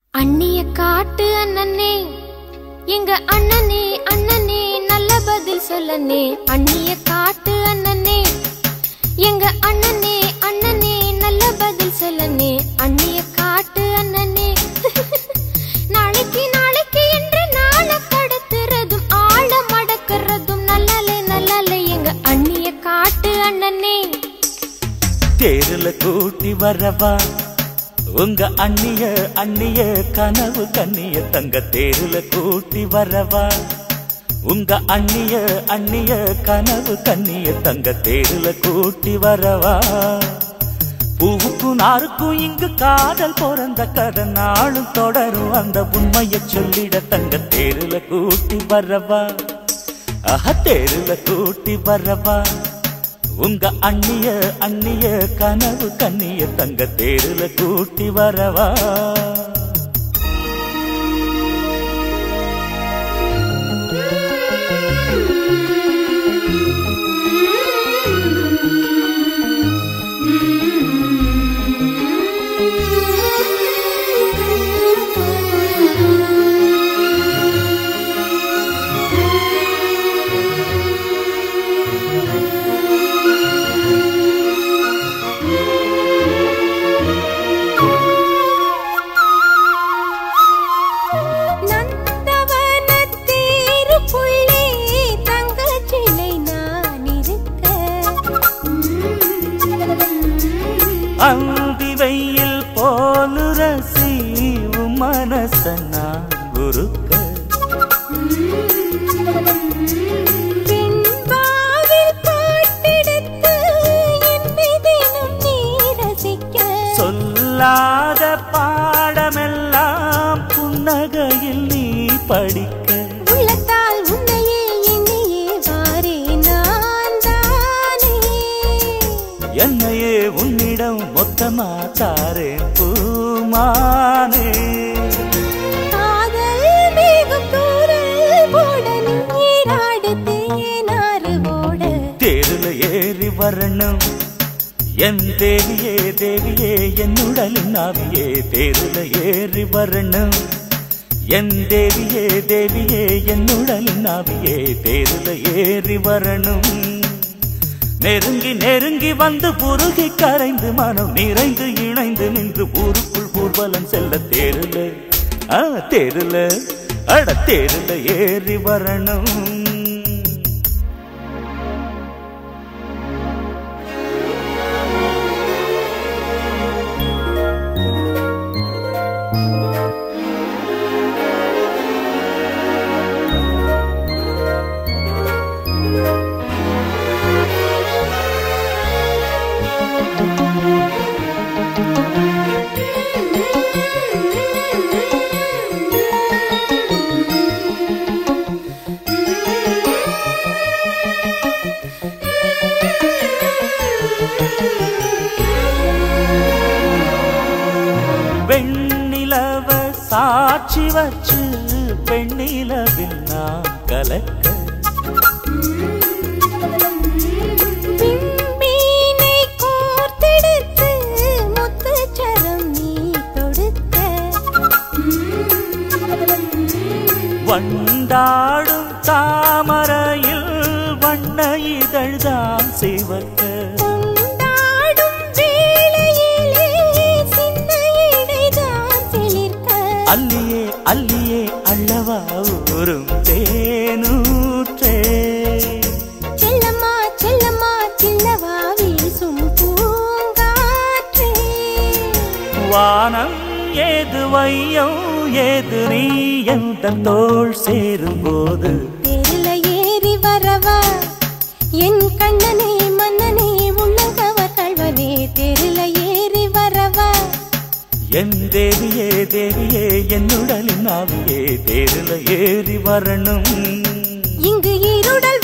அண்ணிய காட்டு அண்ணனே எங்க அண்ணனே அண்ணனே நல்ல பதில் சொல்லனே அண்ணிய காட்டு அண்ணனே எங்க அண்ணனே அண்ணனே நல்ல பதில் சொல்லனே அண்ணிய காட்டு அண்ணனே நாளைக்கு நாளைக்கு என்று நாள கடத்துறதும் ஆழ மடக்கிறதும் நல்லாலே நல்லாலே எங்க அண்ணிய காட்டு அண்ணனே தேருல கூட்டி வரவா உங்க அண்ணிய அண்ணிய கனவு கண்ணிய தங்க தேருல கூட்டி வரவா உங்க அண்ணிய அண்ணிய கனவு கண்ணிய தங்க தேருல கூட்டி வரவா பூவுக்கும் நாருக்கும் இங்கு காதல் பிறந்த கதை நாளும் தொடரும் அந்த உண்மையை சொல்லிட தங்க தேருல கூட்டி வரவா அஹ தேருல கூட்டி வரவா உங்க அண்ணிய அண்ணிய கனவு கண்ணிய தங்க தேருல கூட்டி வரவா நந்தவனத்தேருக்குள்ளே தங்கச்சிலை நான் இருக்க. அந்தி வெயில் போலு ரசி உன் மனச நான் உருக்க வெண்பாவில் பாட்டெடுத்து என்னை தினம் நீ ரசிக்க. சொல்லாத பாடமெல்லாம் புன்னகையில் நீ படிக்க உள்ளத்தால் உன்னையே எண்ணியே வாரேன் நான் தானே. என்னையே உன்னிடம் மொத்தமா தாரேன் பூமானே காதல் மேகம் தூறல் போட நீராடு தேனாறு ஓட தேருல ஏறி வரணும் என் தேவியே தேவியே என் உடலின் ஆவியே தேருல ஏறி வரணும் என் தேவியே தேவியே என் உடலின் ஆவியே தேருல ஏறி வரணும் நெருங்கி நெருங்கி வந்து புருகி கரைந்து மனம் நிறைந்து இணைந்து நின்று ஊருக்குள் ஊர்வலம் செல்ல தேருல ஆ தேருல அட தேருல ஏறி வரணும் வெண்ணிலவ சாட்சி வச்சு பெண்ணிலவில் நான் கலக்க விண்மீனை கோர்த்தெடுத்து முத்துச்சரம் நீ தொடுக்க. வண்டாடும் தாமரையில் வண்ண இதழ்தான் சிவக்க கொண்டாடும் வேளையிலே சின்ன இடைதான் சிலிர்க்க. அல்லியே அல்லியே அல்லவா ஊரும் தேனூற்றே செல்லம்மா செல்லம்மா சின்னவா வீசும் பூங்காற்றே வானம் ஏது வையம் ஏது நீ எந்த தோள் சேரும் போது தெருல ஏறி வரவா என் கண்ணனே மன்னனே உள்ளங்கவ கழ்வனே தெருல ஏறி வரவா என் தேவியே தேவியே என் உடலின் ஆவியே தேருல ஏறி வரணும் இங்கு இருடல்